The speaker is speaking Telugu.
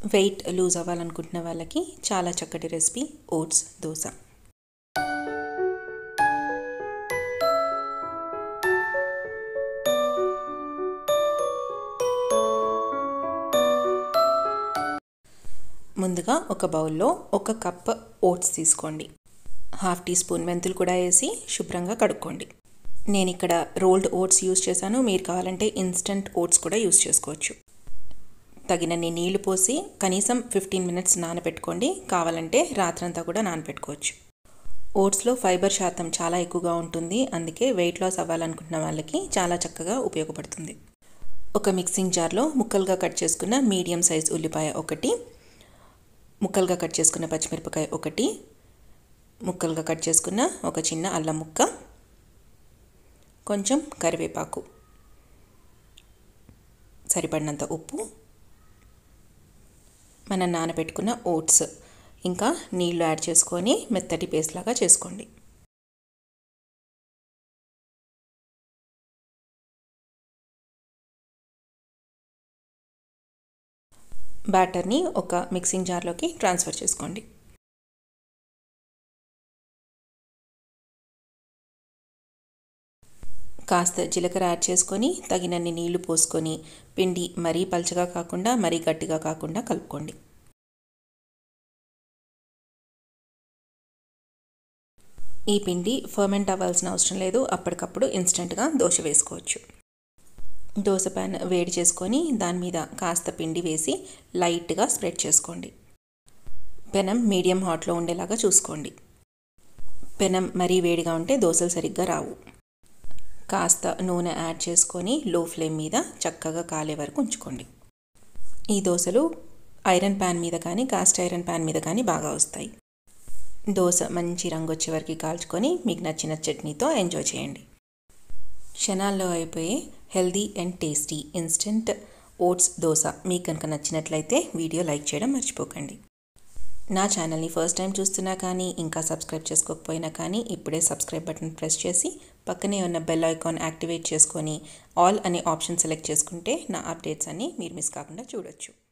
వెయిట్ లూజ్ అవ్వాలనుకుంటున్న వాళ్ళకి చాలా చక్కటి రెసిపీ ఓట్స్ దోశ ముందుగా ఒక బౌల్లో ఒక కప్ ఓట్స్ తీసుకోండి హాఫ్ టీ స్పూన్ మెంతులు కూడా వేసి శుభ్రంగా కడుక్కోండి నేను ఇక్కడ రోల్డ్ ఓట్స్ యూస్ చేశాను మీరు కావాలంటే ఇన్స్టంట్ ఓట్స్ కూడా యూస్ చేసుకోవచ్చు తగినన్ని నీళ్లు పోసి కనీసం ఫిఫ్టీన్ మినిట్స్ నానబెట్టుకోండి కావాలంటే రాత్రంతా కూడా నానబెట్టుకోవచ్చు ఓట్స్లో ఫైబర్ శాతం చాలా ఎక్కువగా ఉంటుంది అందుకే వెయిట్ లాస్ అవ్వాలనుకుంటున్న వాళ్ళకి చాలా చక్కగా ఉపయోగపడుతుంది ఒక మిక్సింగ్ జార్లో ముక్కలుగా కట్ చేసుకున్న మీడియం సైజ్ ఉల్లిపాయ ఒకటి ముక్కలుగా కట్ చేసుకున్న పచ్చిమిరపకాయ ఒకటి ముక్కలుగా కట్ చేసుకున్న ఒక చిన్న అల్లం ముక్క కొంచెం కరివేపాకు సరిపడినంత ఉప్పు మనం నానబెట్టుకున్న ఓట్స్ ఇంకా నీళ్లు యాడ్ చేసుకొని మెత్తటి పేస్ట్ లాగా చేసుకోండి బ్యాటర్ని ఒక మిక్సింగ్ జార్లోకి ట్రాన్స్ఫర్ చేసుకోండి కాస్త జీలకర్ర యాడ్ చేసుకొని తగినన్ని నీళ్లు పోసుకొని పిండి మరీ పల్చగా కాకుండా మరీ గట్టిగా కాకుండా కలుపుకోండి ఈ పిండి ఫర్మెంట్ అవ్వాల్సిన అవసరం లేదు అప్పటికప్పుడు ఇన్స్టెంట్గా దోశ వేసుకోవచ్చు దోశ ప్యాన్ వేడి చేసుకొని దాని మీద కాస్త పిండి వేసి లైట్గా స్ప్రెడ్ చేసుకోండి పెనం మీడియం హాట్లో ఉండేలాగా చూసుకోండి పెనం మరీ వేడిగా ఉంటే దోశలు సరిగ్గా రావు కాస్త నూనె యాడ్ చేసుకొని లో ఫ్లేమ్ మీద చక్కగా కాలే వరకు ఉంచుకోండి ఈ దోశలు ఐరన్ ప్యాన్ మీద కానీ కాస్ట్ ఐరన్ ప్యాన్ మీద కానీ బాగా వస్తాయి దోశ మంచి రంగు వచ్చే వరకు కాల్చుకొని మీకు నచ్చిన చట్నీతో ఎంజాయ్ చేయండి క్షణాల్లో అయిపోయే healthy and tasty instant oats dosa మీకు కనుక నచ్చినట్లయితే వీడియో లైక్ చేయడం మర్చిపోకండి నా ఛానల్ని ఫస్ట్ టైం చూస్తున్నా కానీ ఇంకా సబ్స్క్రైబ్ చేసుకోకపోయినా కానీ ఇప్పుడే సబ్స్క్రైబ్ బటన్ ప్రెస్ చేసి పక్కనే ఉన్న బెల్ ఐకాన్ యాక్టివేట్ చేసుకొని ఆల్ అనే ఆప్షన్ సెలెక్ట్ చేసుకుంటే నా అప్డేట్స్ అన్నీ మీరు మిస్ కాకుండా చూడొచ్చు